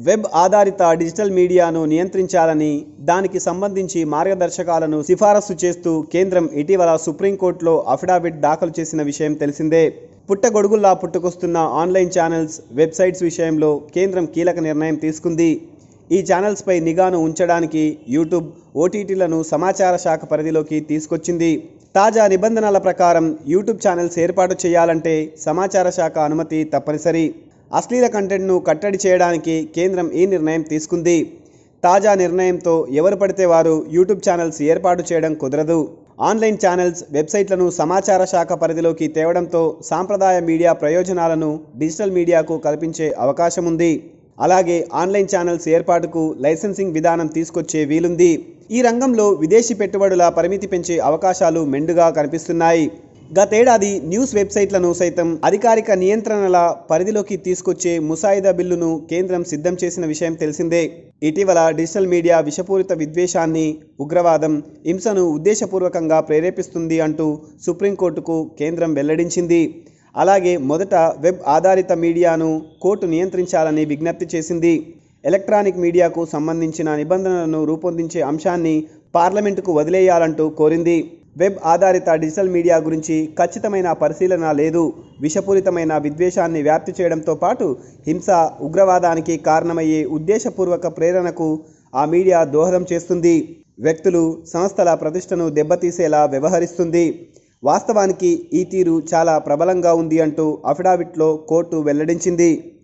web ఆధారిత digital మీడియాను నియంత్రించాలని దానికి సంబంధించి మార్గదర్శకాలను సిఫారసు చేస్తూ కేంద్రం ఇటీవల సుప్రీంకోర్టులో అఫిడవిట్ దాఖలు చేసిన విషయం తెలిసిందే పుట్టగొడుగుల్లా పుట్టుకొస్తున్న ఆన్లైన్ ఛానల్స్ వెబ్సైట్స్ విషయంలో కేంద్రం కీలక నిర్ణయం తీసుకుంది ఈ ఛానల్స్పై నిఘాను ఉంచడానికి యూట్యూబ్ ఓటీటీలను సమాచార శాఖ పరిధిలోకి తీసుకొచ్చింది తాజా నిబంధనల ప్రకారం యూట్యూబ్ ఛానల్స్ ఏర్పాటు చేయాలంటే సమాచార శాఖ అనుమతి తప్పనిసరి అశ్లీల కంటెంట్ను కట్టడి చేయడానికి కేంద్రం ఈ నిర్ణయం తీసుకుంది తాజా నిర్ణయంతో ఎవరు పడితే వారు యూట్యూబ్ ఛానల్స్ ఏర్పాటు చేయడం కుదరదు ఆన్లైన్ ఛానల్స్ వెబ్సైట్లను సమాచార శాఖ పరిధిలోకి తేవడంతో సాంప్రదాయ మీడియా ప్రయోజనాలను డిజిటల్ మీడియాకు కల్పించే అవకాశం ఉంది అలాగే ఆన్లైన్ ఛానల్స్ ఏర్పాటుకు లైసెన్సింగ్ విధానం తీసుకొచ్చే వీలుంది ఈ రంగంలో విదేశీ పెట్టుబడుల పరిమితి పెంచే అవకాశాలు మెండుగా కనిపిస్తున్నాయి గతేడాది న్యూస్ వెబ్సైట్లను సైతం అధికారిక నియంత్రణల పరిధిలోకి తీసుకొచ్చే ముసాయిదా బిల్లును కేంద్రం సిద్ధం చేసిన విషయం తెలిసిందే ఇటీవల డిజిటల్ మీడియా విషపూరిత విద్వేషాన్ని ఉగ్రవాదం హింసను ఉద్దేశపూర్వకంగా ప్రేరేపిస్తుంది అంటూ సుప్రీంకోర్టుకు కేంద్రం వెల్లడించింది అలాగే మొదట వెబ్ ఆధారిత మీడియాను కోర్టు నియంత్రించాలని విజ్ఞప్తి చేసింది ఎలక్ట్రానిక్ మీడియాకు సంబంధించిన నిబంధనలను రూపొందించే అంశాన్ని పార్లమెంటుకు వదిలేయాలంటూ కోరింది వెబ్ ఆధారిత డిజిటల్ మీడియా గురించి ఖచ్చితమైన పరిశీలన లేదు విషపూరితమైన విద్వేషాన్ని వ్యాప్తి చేయడంతో పాటు హింస ఉగ్రవాదానికి కారణమయ్యే ఉద్దేశపూర్వక ప్రేరణకు ఆ మీడియా దోహదం చేస్తుంది వ్యక్తులు సంస్థల ప్రతిష్టను దెబ్బతీసేలా వ్యవహరిస్తుంది వాస్తవానికి ఈ తీరు చాలా ప్రబలంగా ఉంది అంటూ అఫిడవిట్లో కోర్టు వెల్లడించింది